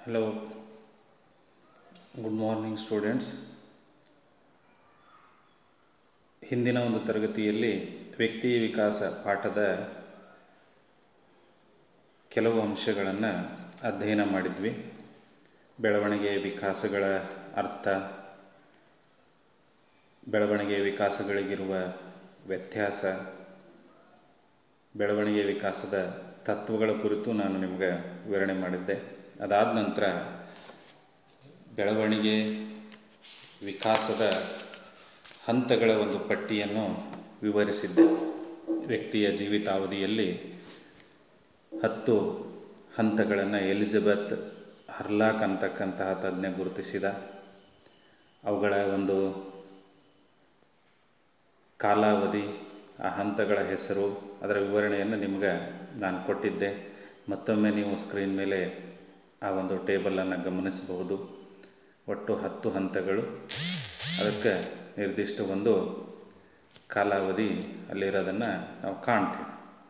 Hello, good morning students ಹಿಂದಿನ ಒಂದು ತರಗತಿಯಲ್ಲಿ ವ್ಯಕ್ತಿ ವಿಕಾಸ ಪಾಠದ ಕೆಲವು ಅಂಶಗಳನ್ನು ಅಧ್ಯಯನ ಮಾಡಿದ್ವಿ ಬೆಳವಣಿಗೆ ವಿಕಾಸಗಳ ಅರ್ಥ ಬೆಳವಣಿಗೆ ವಿಕಾಸಗಳಿಗಿರುವ ವ್ಯತ್ಯಾಸ ಬೆಳವಣಿಗೆ ವಿಕಾಸದ ತತ್ವಗಳ ಕುರಿತು ನಾನು ನಿಮಗೆ ವಿವರಣೆ ಮಾಡಿದ್ದೆ ಅದಾದ ನಂತರ ಬೆಳವಣಿಗೆ ವಿಕಾಸದ ಹಂತಗಳ ಒಂದು ಪಟ್ಟಿಯನ್ನು ವಿವರಿಸಿದ್ದೆ ವ್ಯಕ್ತಿಯ ಜೀವಿತಾವಧಿಯಲ್ಲಿ ಹತ್ತು ಹಂತಗಳನ್ನು ಎಲಿಜಬೆತ್ ಹರ್ಲಾಕ್ ಅಂತಕ್ಕಂತಹ ತಜ್ಞ ಗುರುತಿಸಿದ ಅವುಗಳ ಒಂದು ಕಾಲಾವಧಿ ಆ ಹಂತಗಳ ಹೆಸರು ಅದರ ವಿವರಣೆಯನ್ನು ನಿಮಗೆ ನಾನು ಕೊಟ್ಟಿದ್ದೆ ಮತ್ತೊಮ್ಮೆ ನೀವು ಸ್ಕ್ರೀನ್ ಮೇಲೆ ಆ ಒಂದು ಟೇಬಲನ್ನು ಗಮನಿಸಬಹುದು ಒಟ್ಟು ಹತ್ತು ಹಂತಗಳು ಅದಕ್ಕೆ ನಿರ್ದಿಷ್ಟ ಒಂದು ಕಾಲಾವಧಿ ಅಲ್ಲಿರೋದನ್ನು ನಾವು ಕಾಣ್ತೀವಿ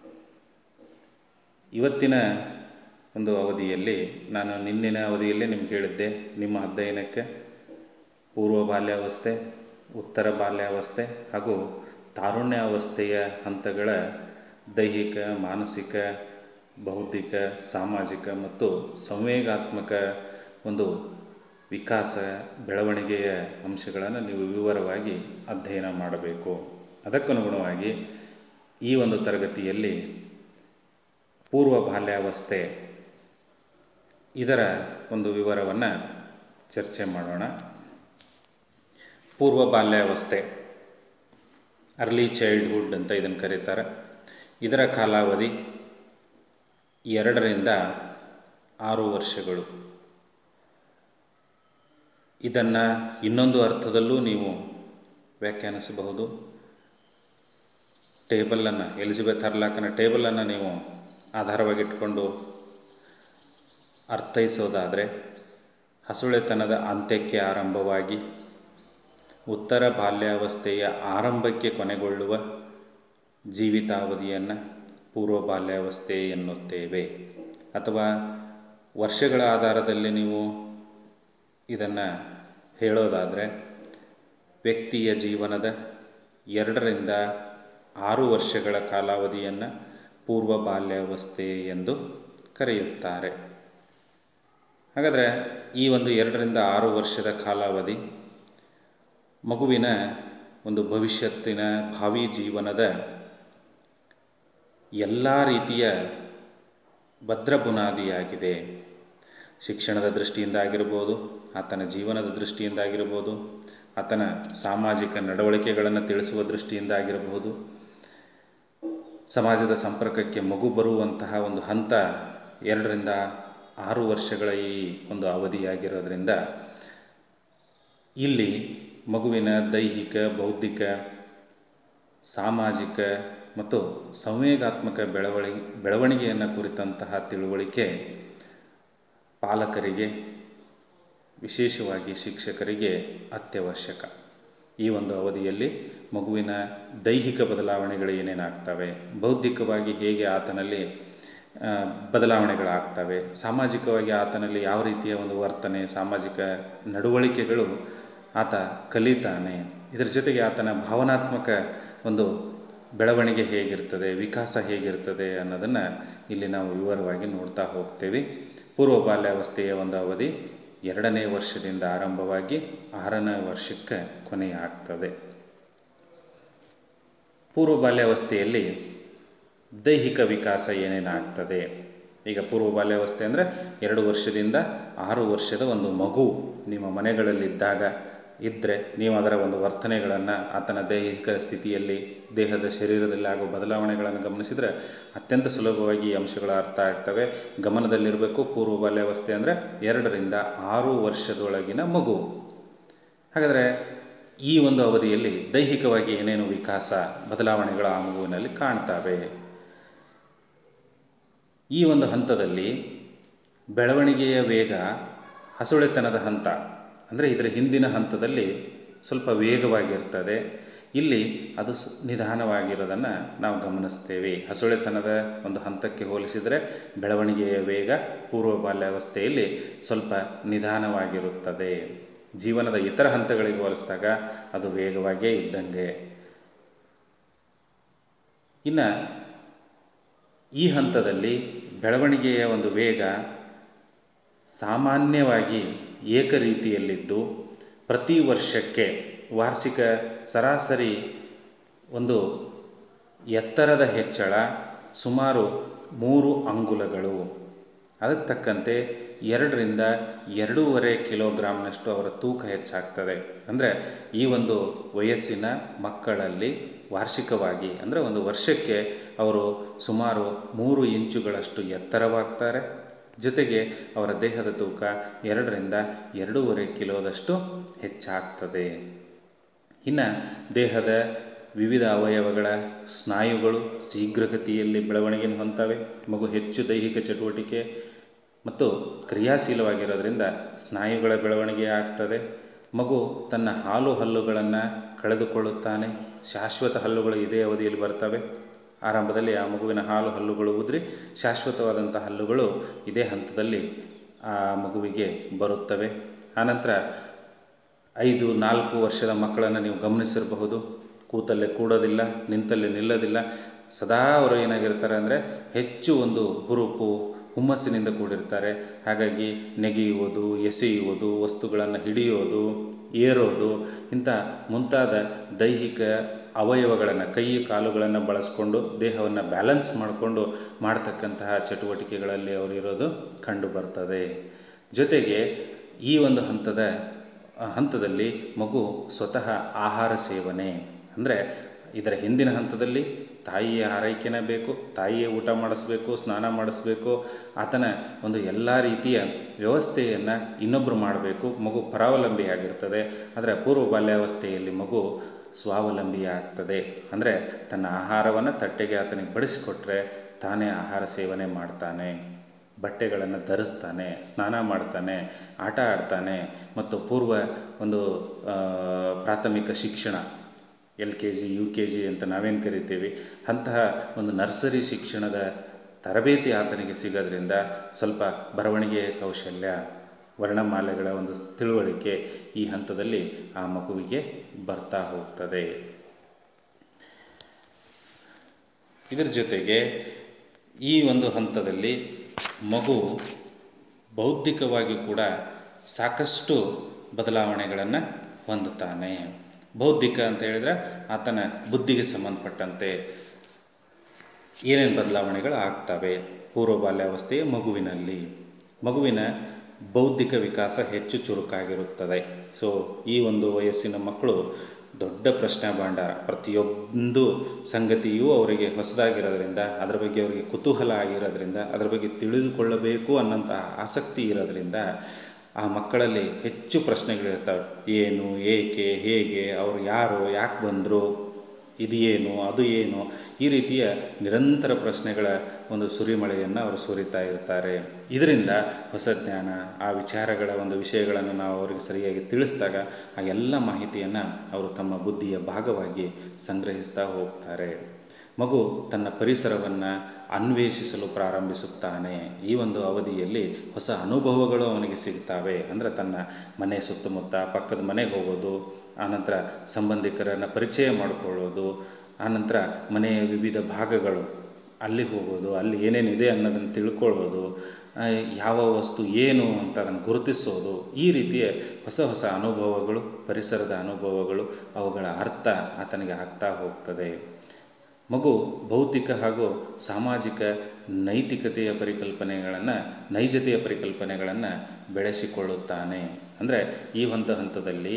ಇವತ್ತಿನ ಒಂದು ಅವಧಿಯಲ್ಲಿ ನಾನು ನಿನ್ನಿನ ಅವಧಿಯಲ್ಲೇ ನಿಮ್ಗೆ ಹೇಳಿದ್ದೆ ನಿಮ್ಮ ಅಧ್ಯಯನಕ್ಕೆ ಪೂರ್ವ ಬಾಲ್ಯಾವಸ್ಥೆ ಉತ್ತರ ಬಾಲ್ಯಾವಸ್ಥೆ ಹಾಗೂ ತಾರುಣ್ಯಾವಸ್ಥೆಯ ಹಂತಗಳ ದೈಹಿಕ ಮಾನಸಿಕ ಬೌದ್ಧಿಕ ಸಾಮಾಜಿಕ ಮತ್ತು ಸಂವೇಗಾತ್ಮಕ ಒಂದು ವಿಕಾಸ ಬೆಳವಣಿಗೆಯ ಅಂಶಗಳನ್ನು ನೀವು ವಿವರವಾಗಿ ಅಧ್ಯಯನ ಮಾಡಬೇಕು ಅದಕ್ಕನುಗುಣವಾಗಿ ಈ ಒಂದು ತರಗತಿಯಲ್ಲಿ ಪೂರ್ವ ಬಾಲ್ಯಾವಸ್ಥೆ ಇದರ ಒಂದು ವಿವರವನ್ನು ಚರ್ಚೆ ಮಾಡೋಣ ಪೂರ್ವ ಬಾಲ್ಯಾವಸ್ಥೆ ಅರ್ಲಿ ಚೈಲ್ಡ್ಹುಡ್ ಅಂತ ಇದನ್ನು ಕರೀತಾರೆ ಇದರ ಕಾಲಾವಧಿ ಎರಡರಿಂದ ಆರು ವರ್ಷಗಳು ಇದನ್ನು ಇನ್ನೊಂದು ಅರ್ಥದಲ್ಲೂ ನೀವು ವ್ಯಾಖ್ಯಾನಿಸಬಹುದು ಟೇಬಲನ್ನು ಎಲಿಜಬೆತ್ ಹರ್ಲಾಕನ ಟೇಬಲನ್ನು ನೀವು ಆಧಾರವಾಗಿಟ್ಕೊಂಡು ಅರ್ಥೈಸೋದಾದರೆ ಹಸುಳೆತನದ ಅಂತ್ಯಕ್ಕೆ ಆರಂಭವಾಗಿ ಉತ್ತರ ಬಾಲ್ಯಾವಸ್ಥೆಯ ಆರಂಭಕ್ಕೆ ಕೊನೆಗೊಳ್ಳುವ ಜೀವಿತಾವಧಿಯನ್ನು ಪೂರ್ವ ಬಾಲ್ಯಾವಸ್ಥೆ ಎನ್ನುತ್ತೇವೆ ಅಥವಾ ವರ್ಷಗಳ ಆಧಾರದಲ್ಲಿ ನೀವು ಇದನ್ನು ಹೇಳೋದಾದರೆ ವ್ಯಕ್ತಿಯ ಜೀವನದ ಎರಡರಿಂದ ಆರು ವರ್ಷಗಳ ಕಾಲಾವಧಿಯನ್ನು ಪೂರ್ವ ಬಾಲ್ಯಾವಸ್ಥೆ ಎಂದು ಕರೆಯುತ್ತಾರೆ ಹಾಗಾದರೆ ಈ ಒಂದು ಎರಡರಿಂದ ಆರು ವರ್ಷದ ಕಾಲಾವಧಿ ಮಗುವಿನ ಒಂದು ಭವಿಷ್ಯತ್ತಿನ ಭಾವಿ ಜೀವನದ ಎಲ್ಲ ರೀತಿಯ ಭದ್ರ ಬುನಾದಿಯಾಗಿದೆ ಶಿಕ್ಷಣದ ದೃಷ್ಟಿಯಿಂದ ಆಗಿರ್ಬೋದು ಆತನ ಜೀವನದ ದೃಷ್ಟಿಯಿಂದ ಆಗಿರ್ಬೋದು ಆತನ ಸಾಮಾಜಿಕ ನಡವಳಿಕೆಗಳನ್ನು ತಿಳಿಸುವ ದೃಷ್ಟಿಯಿಂದ ಆಗಿರಬಹುದು ಸಮಾಜದ ಸಂಪರ್ಕಕ್ಕೆ ಮಗು ಬರುವಂತಹ ಒಂದು ಹಂತ ಎರಡರಿಂದ ಆರು ವರ್ಷಗಳ ಈ ಒಂದು ಅವಧಿಯಾಗಿರೋದ್ರಿಂದ ಇಲ್ಲಿ ಮಗುವಿನ ದೈಹಿಕ ಬೌದ್ಧಿಕ ಸಾಮಾಜಿಕ ಮತ್ತು ಸಂವೇಗಾತ್ಮಕ ಬೆಳವಣಿಗೆ ಬೆಳವಣಿಗೆಯನ್ನು ಕುರಿತಂತಹ ತಿಳುವಳಿಕೆ ಪಾಲಕರಿಗೆ ವಿಶೇಷವಾಗಿ ಶಿಕ್ಷಕರಿಗೆ ಅತ್ಯವಶ್ಯಕ ಈ ಒಂದು ಅವಧಿಯಲ್ಲಿ ಮಗುವಿನ ದೈಹಿಕ ಬದಲಾವಣೆಗಳು ಏನೇನಾಗ್ತವೆ ಬೌದ್ಧಿಕವಾಗಿ ಹೇಗೆ ಆತನಲ್ಲಿ ಬದಲಾವಣೆಗಳಾಗ್ತವೆ ಸಾಮಾಜಿಕವಾಗಿ ಆತನಲ್ಲಿ ಯಾವ ರೀತಿಯ ಒಂದು ವರ್ತನೆ ಸಾಮಾಜಿಕ ನಡವಳಿಕೆಗಳು ಆತ ಕಲಿತಾನೆ ಇದರ ಜೊತೆಗೆ ಆತನ ಭಾವನಾತ್ಮಕ ಒಂದು ಬೆಳವಣಿಗೆ ಹೇಗಿರ್ತದೆ ವಿಕಾಸ ಹೇಗಿರ್ತದೆ ಅನ್ನೋದನ್ನು ಇಲ್ಲಿ ನಾವು ವಿವರವಾಗಿ ನೋಡ್ತಾ ಹೋಗ್ತೇವೆ ಪೂರ್ವ ಬಾಲ್ಯಾವಸ್ಥೆಯ ಒಂದು ಅವಧಿ ಎರಡನೇ ವರ್ಷದಿಂದ ಆರಂಭವಾಗಿ ಆರನೇ ವರ್ಷಕ್ಕೆ ಕೊನೆಯಾಗ್ತದೆ ಪೂರ್ವ ಬಾಲ್ಯಾವಸ್ಥೆಯಲ್ಲಿ ದೈಹಿಕ ವಿಕಾಸ ಏನೇನಾಗ್ತದೆ ಈಗ ಪೂರ್ವ ಬಾಲ್ಯಾವಸ್ಥೆ ಅಂದರೆ ಎರಡು ವರ್ಷದಿಂದ ಆರು ವರ್ಷದ ಒಂದು ಮಗು ನಿಮ್ಮ ಮನೆಗಳಲ್ಲಿದ್ದಾಗ ಇದ್ದರೆ ನೀವು ಅದರ ಒಂದು ವರ್ತನೆಗಳನ್ನು ಆತನ ದೈಹಿಕ ಸ್ಥಿತಿಯಲ್ಲಿ ದೇಹದ ಶರೀರದಲ್ಲಿ ಆಗುವ ಬದಲಾವಣೆಗಳನ್ನು ಗಮನಿಸಿದರೆ ಅತ್ಯಂತ ಸುಲಭವಾಗಿ ಈ ಅಂಶಗಳು ಅರ್ಥ ಆಗ್ತವೆ ಗಮನದಲ್ಲಿರಬೇಕು ಪೂರ್ವ ಬಾಲ್ಯಾವಸ್ಥೆ ಅಂದರೆ ಎರಡರಿಂದ ಆರು ವರ್ಷದೊಳಗಿನ ಮಗು ಹಾಗಾದರೆ ಈ ಒಂದು ಅವಧಿಯಲ್ಲಿ ದೈಹಿಕವಾಗಿ ಏನೇನು ವಿಕಾಸ ಬದಲಾವಣೆಗಳು ಆ ಮಗುವಿನಲ್ಲಿ ಕಾಣ್ತವೆ ಈ ಒಂದು ಹಂತದಲ್ಲಿ ಬೆಳವಣಿಗೆಯ ವೇಗ ಹಸುಳೆತನದ ಹಂತ ಅಂದರೆ ಇದರ ಹಿಂದಿನ ಹಂತದಲ್ಲಿ ಸ್ವಲ್ಪ ವೇಗವಾಗಿರ್ತದೆ ಇಲ್ಲಿ ಅದು ಸ್ ನಿಧಾನವಾಗಿರೋದನ್ನು ನಾವು ಗಮನಿಸ್ತೇವೆ ಹಸುಳೆತನದ ಒಂದು ಹಂತಕ್ಕೆ ಹೋಲಿಸಿದರೆ ಬೆಳವಣಿಗೆಯ ವೇಗ ಪೂರ್ವ ಬಾಲ್ಯಾವಸ್ಥೆಯಲ್ಲಿ ಸ್ವಲ್ಪ ನಿಧಾನವಾಗಿರುತ್ತದೆ ಜೀವನದ ಇತರ ಹಂತಗಳಿಗೆ ಹೋಲಿಸಿದಾಗ ಅದು ವೇಗವಾಗೇ ಇದ್ದಂಗೆ ಇನ್ನು ಈ ಹಂತದಲ್ಲಿ ಬೆಳವಣಿಗೆಯ ಒಂದು ವೇಗ ಸಾಮಾನ್ಯವಾಗಿ ಏಕರೀತಿಯಲ್ಲಿದ್ದು ಪ್ರತಿ ವರ್ಷಕ್ಕೆ ವಾರ್ಷಿಕ ಸರಾಸರಿ ಒಂದು ಎತ್ತರದ ಹೆಚ್ಚಳ ಸುಮಾರು ಮೂರು ಅಂಗುಲಗಳು ಅದಕ್ಕೆ ತಕ್ಕಂತೆ ಎರಡರಿಂದ ಎರಡೂವರೆ ಕಿಲೋಗ್ರಾಮ್ನಷ್ಟು ಅವರ ತೂಕ ಹೆಚ್ಚಾಗ್ತದೆ ಅಂದರೆ ಈ ಒಂದು ವಯಸ್ಸಿನ ಮಕ್ಕಳಲ್ಲಿ ವಾರ್ಷಿಕವಾಗಿ ಅಂದರೆ ಒಂದು ವರ್ಷಕ್ಕೆ ಅವರು ಸುಮಾರು ಮೂರು ಇಂಚುಗಳಷ್ಟು ಎತ್ತರವಾಗ್ತಾರೆ ಜೊತೆಗೆ ಅವರ ದೇಹದ ತೂಕ ಎರಡರಿಂದ ಎರಡೂವರೆ ಕಿಲೋದಷ್ಟು ಹೆಚ್ಚಾಗ್ತದೆ ಇನ್ನು ದೇಹದ ವಿವಿಧ ಅವಯವಗಳ ಸ್ನಾಯುಗಳು ಶೀಘ್ರಗತಿಯಲ್ಲಿ ಬೆಳವಣಿಗೆಯನ್ನು ಹೊಂದ್ತವೆ ಮಗು ಹೆಚ್ಚು ದೈಹಿಕ ಚಟುವಟಿಕೆ ಮತ್ತು ಕ್ರಿಯಾಶೀಲವಾಗಿರೋದ್ರಿಂದ ಸ್ನಾಯುಗಳ ಬೆಳವಣಿಗೆ ಆಗ್ತದೆ ಮಗು ತನ್ನ ಹಾಲು ಹಲ್ಲುಗಳನ್ನು ಕಳೆದುಕೊಳ್ಳುತ್ತಾನೆ ಶಾಶ್ವತ ಹಲ್ಲುಗಳು ಇದೇ ಅವಧಿಯಲ್ಲಿ ಬರ್ತವೆ ಆರಂಭದಲ್ಲಿ ಆ ಮಗುವಿನ ಹಾಲು ಹಲ್ಲುಗಳು ಉದುರಿ ಶಾಶ್ವತವಾದಂಥ ಹಲ್ಲುಗಳು ಇದೇ ಹಂತದಲ್ಲಿ ಆ ಮಗುವಿಗೆ ಬರುತ್ತವೆ ಆನಂತರ ಐದು ನಾಲ್ಕು ವರ್ಷದ ಮಕ್ಕಳನ್ನು ನೀವು ಗಮನಿಸಿರಬಹುದು ಕೂತಲ್ಲೇ ಕೂಡೋದಿಲ್ಲ ನಿಂತಲ್ಲೇ ನಿಲ್ಲೋದಿಲ್ಲ ಸದಾ ಅವರು ಏನಾಗಿರ್ತಾರೆ ಅಂದರೆ ಹೆಚ್ಚು ಒಂದು ಹುರುಪು ಹುಮ್ಮಸ್ಸಿನಿಂದ ಕೂಡಿರ್ತಾರೆ ಹಾಗಾಗಿ ನೆಗೆಯುವುದು ಎಸೆಯುವುದು ವಸ್ತುಗಳನ್ನು ಹಿಡಿಯೋದು ಏರೋದು ಇಂಥ ಮುಂತಾದ ದೈಹಿಕ ಅವಯವಗಳನ್ನು ಕೈ ಕಾಲುಗಳನ್ನು ಬಳಸ್ಕೊಂಡು ದೇಹವನ್ನು ಬ್ಯಾಲೆನ್ಸ್ ಮಾಡಿಕೊಂಡು ಮಾಡ್ತಕ್ಕಂತಹ ಚಟುವಟಿಕೆಗಳಲ್ಲಿ ಅವರಿರೋದು ಕಂಡು ಬರ್ತದೆ ಜೊತೆಗೆ ಈ ಒಂದು ಹಂತದ ಹಂತದಲ್ಲಿ ಮಗು ಸ್ವತಃ ಆಹಾರ ಸೇವನೆ ಅಂದರೆ ಇದರ ಹಿಂದಿನ ಹಂತದಲ್ಲಿ ತಾಯಿಯ ಆರೈಕೆನೇ ಬೇಕು ತಾಯಿಯೇ ಊಟ ಮಾಡಿಸ್ಬೇಕು ಸ್ನಾನ ಮಾಡಿಸ್ಬೇಕು ಆತನ ಒಂದು ಎಲ್ಲ ರೀತಿಯ ವ್ಯವಸ್ಥೆಯನ್ನು ಇನ್ನೊಬ್ಬರು ಮಾಡಬೇಕು ಮಗು ಪರಾವಲಂಬಿಯಾಗಿರ್ತದೆ ಆದರೆ ಪೂರ್ವ ಬಾಲ್ಯಾವಸ್ಥೆಯಲ್ಲಿ ಮಗು ಸ್ವಾವಲಂಬಿ ಆಗ್ತದೆ ಅಂದರೆ ತನ್ನ ಆಹಾರವನ್ನು ತಟ್ಟೆಗೆ ಆತನಿಗೆ ಬಡಿಸಿಕೊಟ್ರೆ ತಾನೇ ಆಹಾರ ಸೇವನೆ ಮಾಡ್ತಾನೆ ಬಟ್ಟೆಗಳನ್ನು ಧರಿಸ್ತಾನೆ ಸ್ನಾನ ಮಾಡ್ತಾನೆ ಆಟ ಆಡ್ತಾನೆ ಮತ್ತು ಪೂರ್ವ ಒಂದು ಪ್ರಾಥಮಿಕ ಶಿಕ್ಷಣ L K G U K G ಅಂತ ನಾವೇನು ಕರಿತೀವಿ ಅಂತಹ ಒಂದು ನರ್ಸರಿ ಶಿಕ್ಷಣದ ತರಬೇತಿ ಆತನಿಗೆ ಸಿಗೋದ್ರಿಂದ ಸ್ವಲ್ಪ ಬರವಣಿಗೆಯ ಕೌಶಲ್ಯ ವರ್ಣಮಾಲೆಗಳ ಒಂದು ತಿಳುವಳಿಕೆ ಈ ಹಂತದಲ್ಲಿ ಆ ಮಗುವಿಗೆ ಬರ್ತಾ ಹೋಗ್ತದೆ ಇದರ ಜೊತೆಗೆ ಈ ಒಂದು ಹಂತದಲ್ಲಿ ಮಗು ಬೌದ್ಧಿಕವಾಗಿ ಕೂಡ ಸಾಕಷ್ಟು ಬದಲಾವಣೆಗಳನ್ನು ಹೊಂದುತ್ತಾನೆ ಬೌದ್ಧಿಕ ಅಂತ ಹೇಳಿದರೆ ಆತನ ಬುದ್ಧಿಗೆ ಸಂಬಂಧಪಟ್ಟಂತೆ ಏನೇನು ಬದಲಾವಣೆಗಳು ಆಗ್ತವೆ ಪೂರ್ವ ಬಾಲ್ಯಾವಸ್ಥೆಯ ಮಗುವಿನಲ್ಲಿ ಮಗುವಿನ ಬೌದ್ಧಿಕ ವಿಕಾಸ ಹೆಚ್ಚು ಚುರುಕಾಗಿರುತ್ತದೆ ಸೊ ಈ ಒಂದು ವಯಸ್ಸಿನ ಮಕ್ಕಳು ದೊಡ್ಡ ಪ್ರಶ್ನೆ ಭಾಂಡಾರ ಪ್ರತಿಯೊಂದು ಸಂಗತಿಯೂ ಅವರಿಗೆ ಹೊಸದಾಗಿರೋದ್ರಿಂದ ಅದರ ಬಗ್ಗೆ ಅವರಿಗೆ ಕುತೂಹಲ ಆಗಿರೋದ್ರಿಂದ ಅದರ ಬಗ್ಗೆ ತಿಳಿದುಕೊಳ್ಳಬೇಕು ಅನ್ನೋಂಥ ಆಸಕ್ತಿ ಇರೋದ್ರಿಂದ ಆ ಮಕ್ಕಳಲ್ಲಿ ಹೆಚ್ಚು ಪ್ರಶ್ನೆಗಳಿರ್ತವೆ ಏನು ಏಕೆ ಹೇಗೆ ಅವರು ಯಾರು ಯಾಕೆ ಬಂದರು ಇದು ಏನು ಅದು ಏನು ಈ ರೀತಿಯ ನಿರಂತರ ಪ್ರಶ್ನೆಗಳ ಒಂದು ಸುರಿಮಳೆಯನ್ನು ಅವರು ಸುರಿತಾ ಇರ್ತಾರೆ ಇದರಿಂದ ಹೊಸ ಜ್ಞಾನ ಆ ವಿಚಾರಗಳ ಒಂದು ವಿಷಯಗಳನ್ನು ನಾವು ಅವರಿಗೆ ಸರಿಯಾಗಿ ತಿಳಿಸಿದಾಗ ಆ ಎಲ್ಲ ಮಾಹಿತಿಯನ್ನು ಅವರು ತಮ್ಮ ಬುದ್ಧಿಯ ಭಾಗವಾಗಿ ಸಂಗ್ರಹಿಸ್ತಾ ಹೋಗ್ತಾರೆ ಮಗು ತನ್ನ ಪರಿಸರವನ್ನು ಅನ್ವೇಷಿಸಲು ಪ್ರಾರಂಭಿಸುತ್ತಾನೆ ಈ ಒಂದು ಅವಧಿಯಲ್ಲಿ ಹೊಸ ಅನುಭವಗಳು ಅವನಿಗೆ ಸಿಗ್ತವೆ ಅಂದರೆ ತನ್ನ ಮನೆ ಸುತ್ತಮುತ್ತ ಪಕ್ಕದ ಮನೆಗೆ ಹೋಗೋದು ಆನಂತರ ಸಂಬಂಧಿಕರನ್ನು ಪರಿಚಯ ಮಾಡಿಕೊಳ್ಳೋದು ಆನಂತರ ಮನೆಯ ವಿವಿಧ ಭಾಗಗಳು ಅಲ್ಲಿ ಹೋಗೋದು ಅಲ್ಲಿ ಏನೇನಿದೆ ಅನ್ನೋದನ್ನು ತಿಳ್ಕೊಳ್ಳೋದು ಯಾವ ವಸ್ತು ಏನು ಅಂತ ಅದನ್ನು ಗುರುತಿಸೋದು ಈ ರೀತಿಯ ಹೊಸ ಹೊಸ ಅನುಭವಗಳು ಪರಿಸರದ ಅನುಭವಗಳು ಅವುಗಳ ಅರ್ಥ ಆತನಿಗೆ ಆಗ್ತಾ ಹೋಗ್ತದೆ ಮಗು ಭೌತಿಕ ಹಾಗೂ ಸಾಮಾಜಿಕ ನೈತಿಕತೆಯ ಪರಿಕಲ್ಪನೆಗಳನ್ನು ನೈಜತೆಯ ಪರಿಕಲ್ಪನೆಗಳನ್ನು ಬೆಳೆಸಿಕೊಳ್ಳುತ್ತಾನೆ ಅಂದರೆ ಈ ಒಂದು ಹಂತದಲ್ಲಿ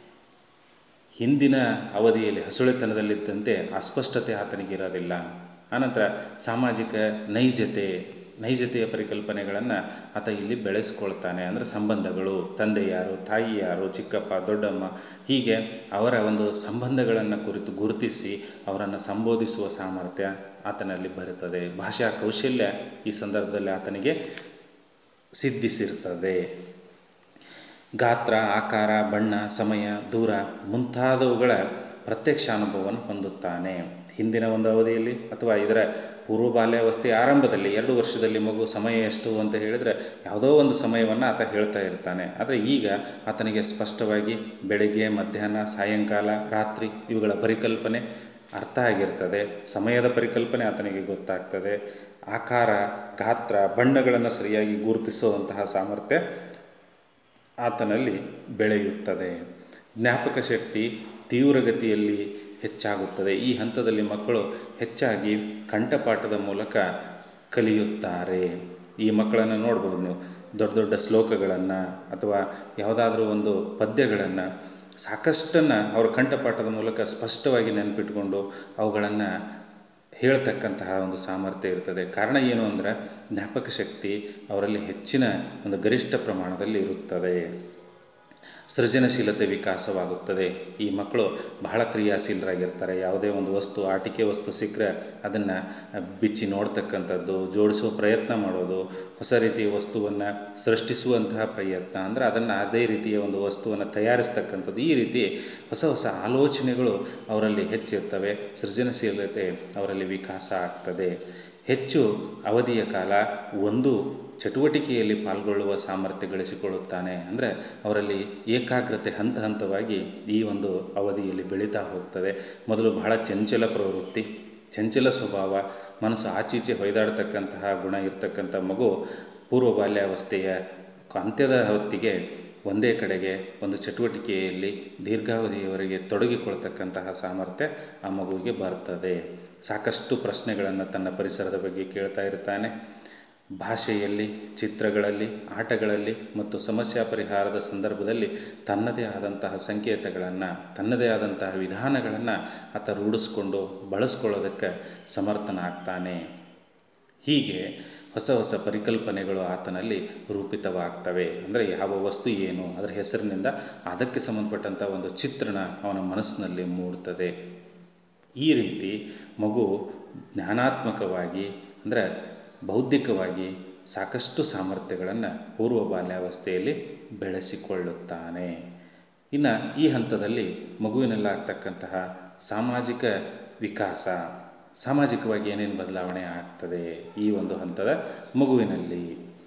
ಹಿಂದಿನ ಅವಧಿಯಲ್ಲಿ ಹಸುಳೆತನದಲ್ಲಿದ್ದಂತೆ ಅಸ್ಪಷ್ಟತೆ ಆತನಿಗೆ ಇರೋದಿಲ್ಲ ಆನಂತರ ಸಾಮಾಜಿಕ ನೈಜತೆ ನೈಜತೆಯ ಪರಿಕಲ್ಪನೆಗಳನ್ನು ಆತ ಇಲ್ಲಿ ಬೆಳೆಸ್ಕೊಳ್ತಾನೆ ಅಂದರೆ ಸಂಬಂಧಗಳು ತಂದೆ ಯಾರು ತಾಯಿ ಯಾರು ಚಿಕ್ಕಪ್ಪ ದೊಡ್ಡಮ್ಮ ಹೀಗೆ ಅವರ ಒಂದು ಸಂಬಂಧಗಳನ್ನು ಕುರಿತು ಗುರುತಿಸಿ ಅವರನ್ನು ಸಂಬೋಧಿಸುವ ಸಾಮರ್ಥ್ಯ ಆತನಲ್ಲಿ ಬರುತ್ತದೆ ಭಾಷಾ ಕೌಶಲ್ಯ ಈ ಸಂದರ್ಭದಲ್ಲಿ ಆತನಿಗೆ ಸಿದ್ಧಿಸಿರ್ತದೆ ಗಾತ್ರ ಆಕಾರ ಬಣ್ಣ ಸಮಯ ದೂರ ಮುಂತಾದವುಗಳ ಪ್ರತ್ಯಕ್ಷ ಅನುಭವವನ್ನು ಹೊಂದುತ್ತಾನೆ ಹಿಂದಿನ ಒಂದು ಅವಧಿಯಲ್ಲಿ ಅಥವಾ ಇದರ ಪೂರ್ವ ಬಾಲ್ಯಾವಸ್ಥೆಯ ಆರಂಭದಲ್ಲಿ ಎರಡು ವರ್ಷದಲ್ಲಿ ಮಗು ಸಮಯ ಎಷ್ಟು ಅಂತ ಹೇಳಿದರೆ ಯಾವುದೋ ಒಂದು ಸಮಯವನ್ನು ಆತ ಹೇಳ್ತಾ ಇರ್ತಾನೆ ಆದರೆ ಈಗ ಆತನಿಗೆ ಸ್ಪಷ್ಟವಾಗಿ ಬೆಳಗ್ಗೆ ಮಧ್ಯಾಹ್ನ ಸಾಯಂಕಾಲ ರಾತ್ರಿ ಇವುಗಳ ಪರಿಕಲ್ಪನೆ ಅರ್ಥ ಆಗಿರ್ತದೆ ಸಮಯದ ಪರಿಕಲ್ಪನೆ ಆತನಿಗೆ ಗೊತ್ತಾಗ್ತದೆ ಆಕಾರ ಗಾತ್ರ ಬಣ್ಣಗಳನ್ನು ಸರಿಯಾಗಿ ಗುರುತಿಸುವಂತಹ ಸಾಮರ್ಥ್ಯ ಆತನಲ್ಲಿ ಬೆಳೆಯುತ್ತದೆ ಜ್ಞಾಪಕ ಶಕ್ತಿ ತೀವ್ರಗತಿಯಲ್ಲಿ ಹೆಚ್ಚಾಗುತ್ತದೆ ಈ ಹಂತದಲ್ಲಿ ಮಕ್ಕಳು ಹೆಚ್ಚಾಗಿ ಕಂಠಪಾಠದ ಮೂಲಕ ಕಲಿಯುತ್ತಾರೆ ಈ ಮಕ್ಕಳನ್ನು ನೋಡ್ಬೋದು ನೀವು ದೊಡ್ಡ ದೊಡ್ಡ ಶ್ಲೋಕಗಳನ್ನು ಅಥವಾ ಯಾವುದಾದ್ರೂ ಒಂದು ಪದ್ಯಗಳನ್ನು ಸಾಕಷ್ಟನ್ನು ಅವರ ಕಂಠಪಾಠದ ಮೂಲಕ ಸ್ಪಷ್ಟವಾಗಿ ನೆನಪಿಟ್ಕೊಂಡು ಅವುಗಳನ್ನು ಹೇಳ್ತಕ್ಕಂತಹ ಒಂದು ಸಾಮರ್ಥ್ಯ ಇರ್ತದೆ ಕಾರಣ ಏನು ಅಂದರೆ ಜ್ಞಾಪಕ ಶಕ್ತಿ ಅವರಲ್ಲಿ ಹೆಚ್ಚಿನ ಒಂದು ಗರಿಷ್ಠ ಪ್ರಮಾಣದಲ್ಲಿ ಇರುತ್ತದೆ ಸೃಜನಶೀಲತೆ ವಿಕಾಸವಾಗುತ್ತದೆ ಈ ಮಕ್ಕಳು ಬಹಳ ಕ್ರಿಯಾಶೀಲರಾಗಿರ್ತಾರೆ ಯಾವುದೇ ಒಂದು ವಸ್ತು ಆಟಿಕೆ ವಸ್ತು ಸಿಕ್ಕರೆ ಅದನ್ನು ಬಿಚ್ಚಿ ನೋಡ್ತಕ್ಕಂಥದ್ದು ಜೋಡಿಸುವ ಪ್ರಯತ್ನ ಮಾಡೋದು ಹೊಸ ರೀತಿಯ ವಸ್ತುವನ್ನು ಸೃಷ್ಟಿಸುವಂತಹ ಪ್ರಯತ್ನ ಅಂದರೆ ಅದನ್ನು ಅದೇ ರೀತಿಯ ಒಂದು ವಸ್ತುವನ್ನು ತಯಾರಿಸ್ತಕ್ಕಂಥದ್ದು ಈ ರೀತಿ ಹೊಸ ಹೊಸ ಆಲೋಚನೆಗಳು ಅವರಲ್ಲಿ ಹೆಚ್ಚಿರ್ತವೆ ಸೃಜನಶೀಲತೆ ಅವರಲ್ಲಿ ವಿಕಾಸ ಆಗ್ತದೆ ಹೆಚ್ಚು ಅವಧಿಯ ಕಾಲ ಒಂದು ಚಟುವಟಿಕೆಯಲ್ಲಿ ಪಾಲ್ಗೊಳ್ಳುವ ಸಾಮರ್ಥ್ಯ ಗಳಿಸಿಕೊಳ್ಳುತ್ತಾನೆ ಅಂದರೆ ಅವರಲ್ಲಿ ಏಕಾಗ್ರತೆ ಹಂತ ಹಂತವಾಗಿ ಈ ಒಂದು ಅವಧಿಯಲ್ಲಿ ಬೆಳೀತಾ ಹೋಗ್ತದೆ ಮೊದಲು ಬಹಳ ಚಂಚಲ ಪ್ರವೃತ್ತಿ ಚಂಚಲ ಸ್ವಭಾವ ಮನಸ್ಸು ಆಚೀಚೆ ಹೊಯ್ದಾಡ್ತಕ್ಕಂತಹ ಗುಣ ಇರ್ತಕ್ಕಂಥ ಮಗು ಪೂರ್ವ ಬಾಲ್ಯಾವಸ್ಥೆಯ ಅಂತ್ಯದ ಹೊತ್ತಿಗೆ ಒಂದೇ ಕಡೆಗೆ ಒಂದು ಚಟುವಟಿಕೆಯಲ್ಲಿ ದೀರ್ಘಾವಧಿಯವರೆಗೆ ತೊಡಗಿಕೊಳ್ತಕ್ಕಂತಹ ಸಾಮರ್ಥ್ಯ ಆ ಮಗುವಿಗೆ ಬರ್ತದೆ ಸಾಕಷ್ಟು ಪ್ರಶ್ನೆಗಳನ್ನು ತನ್ನ ಪರಿಸರದ ಬಗ್ಗೆ ಕೇಳ್ತಾ ಇರ್ತಾನೆ ಭಾಷೆಯಲ್ಲಿ ಚಿತ್ರಗಳಲ್ಲಿ ಆಟಗಳಲ್ಲಿ ಮತ್ತು ಸಮಸ್ಯಾ ಪರಿಹಾರದ ಸಂದರ್ಭದಲ್ಲಿ ತನ್ನದೇ ಆದಂತಹ ಸಂಕೇತಗಳನ್ನು ತನ್ನದೇ ಆದಂತಹ ವಿಧಾನಗಳನ್ನು ಆತ ರೂಢಿಸ್ಕೊಂಡು ಬಳಸ್ಕೊಳ್ಳೋದಕ್ಕೆ ಸಮರ್ಥನಾಗ್ತಾನೆ ಹೀಗೆ ಹೊಸ ಹೊಸ ಪರಿಕಲ್ಪನೆಗಳು ಆತನಲ್ಲಿ ರೂಪಿತವಾಗ್ತವೆ ಅಂದರೆ ಯಾವ ವಸ್ತು ಏನು ಅದರ ಹೆಸರಿನಿಂದ ಅದಕ್ಕೆ ಸಂಬಂಧಪಟ್ಟಂಥ ಒಂದು ಚಿತ್ರಣ ಅವನ ಮನಸ್ಸಿನಲ್ಲಿ ಮೂಡ್ತದೆ ಈ ರೀತಿ ಮಗು ಜ್ಞಾನಾತ್ಮಕವಾಗಿ ಅಂದರೆ ಬೌದ್ಧಿಕವಾಗಿ ಸಾಕಷ್ಟು ಸಾಮರ್ಥ್ಯಗಳನ್ನು ಪೂರ್ವ ಬಾಲ್ಯಾವಸ್ಥೆಯಲ್ಲಿ ಬೆಳೆಸಿಕೊಳ್ಳುತ್ತಾನೆ ಇನ್ನು ಈ ಹಂತದಲ್ಲಿ ಮಗುವಿನಲ್ಲಾಗ್ತಕ್ಕಂತಹ ಸಾಮಾಜಿಕ ವಿಕಾಸ ಸಾಮಾಜಿಕವಾಗಿ ಏನೇನು ಬದಲಾವಣೆ ಆಗ್ತದೆ ಈ ಒಂದು ಹಂತದ ಮಗುವಿನಲ್ಲಿ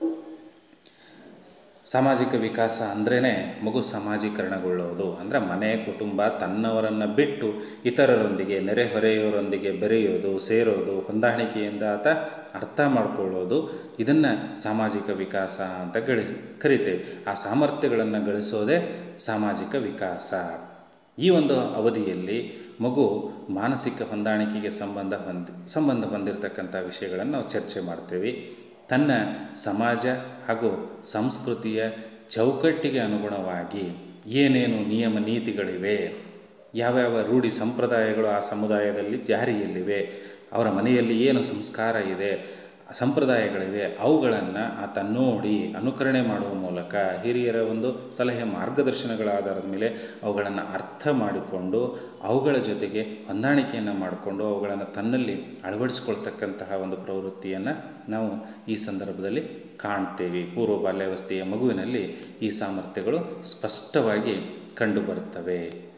ಸಾಮಾಜಿಕ ವಿಕಾಸ ಅಂದ್ರೇ ಮಗು ಸಾಮಾಜೀಕರಣಗೊಳ್ಳೋದು ಅಂದರೆ ಮನೆ ಕುಟುಂಬ ತನ್ನವರನ್ನು ಬಿಟ್ಟು ಇತರರೊಂದಿಗೆ ನೆರೆಹೊರೆಯವರೊಂದಿಗೆ ಬೆರೆಯೋದು ಸೇರೋದು ಹೊಂದಾಣಿಕೆಯಿಂದ ಆತ ಅರ್ಥ ಮಾಡಿಕೊಳ್ಳೋದು ಇದನ್ನು ಸಾಮಾಜಿಕ ವಿಕಾಸ ಅಂತ ಗಳಿಸಿ ಕರಿತೇವೆ ಆ ಸಾಮರ್ಥ್ಯಗಳನ್ನು ಗಳಿಸೋದೇ ಸಾಮಾಜಿಕ ವಿಕಾಸ ಈ ಒಂದು ಅವಧಿಯಲ್ಲಿ ಮಗು ಮಾನಸಿಕ ಹೊಂದಾಣಿಕೆಗೆ ಸಂಬಂಧ ಹೊಂದಿ ಸಂಬಂಧ ಹೊಂದಿರತಕ್ಕಂಥ ವಿಷಯಗಳನ್ನು ನಾವು ಚರ್ಚೆ ಮಾಡ್ತೇವೆ ತನ್ನ ಸಮಾಜ ಹಾಗೂ ಸಂಸ್ಕೃತಿಯ ಚೌಕಟ್ಟಿಗೆ ಅನುಗುಣವಾಗಿ ಏನೇನು ನಿಯಮ ನೀತಿಗಳಿವೆ ಯಾವ್ಯಾವ ರೂಢಿ ಸಂಪ್ರದಾಯಗಳು ಆ ಸಮುದಾಯದಲ್ಲಿ ಜಾರಿಯಲ್ಲಿವೆ ಅವರ ಮನೆಯಲ್ಲಿ ಏನು ಸಂಸ್ಕಾರ ಇದೆ ಸಂಪ್ರದಾಯಗಳಿವೆ ಅವುಗಳನ್ನು ಆತ ನೋಡಿ ಅನುಕರಣೆ ಮಾಡುವ ಮೂಲಕ ಹಿರಿಯರ ಒಂದು ಸಲಹೆ ಮಾರ್ಗದರ್ಶನಗಳ ಆಧಾರದ ಮೇಲೆ ಅವುಗಳನ್ನು ಅರ್ಥ ಮಾಡಿಕೊಂಡು ಅವುಗಳ ಜೊತೆಗೆ ಹೊಂದಾಣಿಕೆಯನ್ನು ಮಾಡಿಕೊಂಡು ಅವುಗಳನ್ನು ತನ್ನಲ್ಲಿ ಅಳವಡಿಸ್ಕೊಳ್ತಕ್ಕಂತಹ ಒಂದು ಪ್ರವೃತ್ತಿಯನ್ನು ನಾವು ಈ ಸಂದರ್ಭದಲ್ಲಿ ಕಾಣ್ತೇವೆ ಪೂರ್ವ ಬಾಲ್ಯಾವಸ್ಥೆಯ ಮಗುವಿನಲ್ಲಿ ಈ ಸಾಮರ್ಥ್ಯಗಳು ಸ್ಪಷ್ಟವಾಗಿ ಕಂಡುಬರುತ್ತವೆ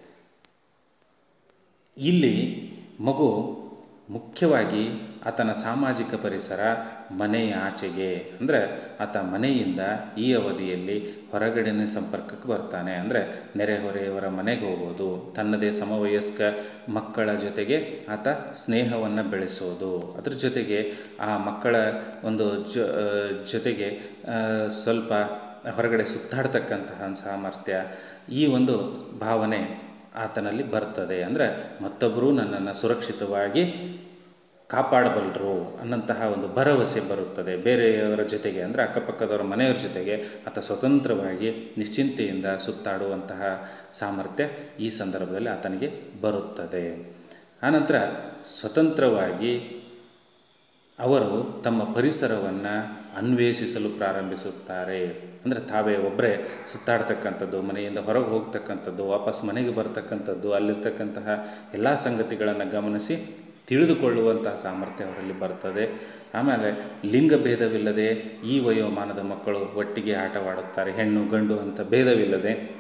ಇಲ್ಲಿ ಮಗು ಮುಖ್ಯವಾಗಿ ಆತನ ಸಾಮಾಜಿಕ ಪರಿಸರ ಮನೆಯ ಆಚೆಗೆ ಅಂದರೆ ಆತ ಮನೆಯಿಂದ ಈ ಅವಧಿಯಲ್ಲಿ ಹೊರಗಡೆನೇ ಸಂಪರ್ಕಕ್ಕೆ ಬರ್ತಾನೆ ಅಂದರೆ ನೆರೆಹೊರೆಯವರ ಮನೆಗೆ ಹೋಗೋದು ತನ್ನದೇ ಸಮವಯಸ್ಕ ಮಕ್ಕಳ ಜೊತೆಗೆ ಆತ ಸ್ನೇಹವನ್ನು ಬೆಳೆಸೋದು ಅದ್ರ ಜೊತೆಗೆ ಆ ಮಕ್ಕಳ ಒಂದು ಜೊ ಜೊತೆಗೆ ಸ್ವಲ್ಪ ಹೊರಗಡೆ ಸುತ್ತಾಡ್ತಕ್ಕಂತಹ ಸಾಮರ್ಥ್ಯ ಈ ಒಂದು ಭಾವನೆ ಆತನಲ್ಲಿ ಬರ್ತದೆ ಅಂದರೆ ಮತ್ತೊಬ್ಬರು ನನ್ನನ್ನು ಸುರಕ್ಷಿತವಾಗಿ ಕಾಪಾಡಬಲ್ಲರು ಅನ್ನಂತಹ ಒಂದು ಭರವಸೆ ಬರುತ್ತದೆ ಬೇರೆಯವರ ಜೊತೆಗೆ ಅಂದರೆ ಅಕ್ಕಪಕ್ಕದವರ ಮನೆಯವರ ಜೊತೆಗೆ ಆತ ಸ್ವತಂತ್ರವಾಗಿ ನಿಶ್ಚಿಂತೆಯಿಂದ ಸುತ್ತಾಡುವಂತಹ ಸಾಮರ್ಥ್ಯ ಈ ಸಂದರ್ಭದಲ್ಲಿ ಆತನಿಗೆ ಬರುತ್ತದೆ ಆನಂತರ ಸ್ವತಂತ್ರವಾಗಿ ಅವರು ತಮ್ಮ ಪರಿಸರವನ್ನು ಅನ್ವೇಷಿಸಲು ಪ್ರಾರಂಭಿಸುತ್ತಾರೆ ಅಂದರೆ ತಾವೇ ಒಬ್ಬರೇ ಸುತ್ತಾಡ್ತಕ್ಕಂಥದ್ದು ಮನೆಯಿಂದ ಹೊರಗೆ ಹೋಗ್ತಕ್ಕಂಥದ್ದು ವಾಪಸ್ ಮನೆಗೆ ಬರ್ತಕ್ಕಂಥದ್ದು ಅಲ್ಲಿರ್ತಕ್ಕಂತಹ ಎಲ್ಲ ಸಂಗತಿಗಳನ್ನು ಗಮನಿಸಿ ತಿಳಿದುಕೊಳ್ಳುವಂತಹ ಸಾಮರ್ಥ್ಯ ಅವರಲ್ಲಿ ಬರ್ತದೆ ಆಮೇಲೆ ಲಿಂಗ ಭೇದವಿಲ್ಲದೆ ಈ ವಯೋಮಾನದ ಮಕ್ಕಳು ಒಟ್ಟಿಗೆ ಆಟವಾಡುತ್ತಾರೆ ಹೆಣ್ಣು ಗಂಡು ಅಂತ ಭೇದವಿಲ್ಲದೆ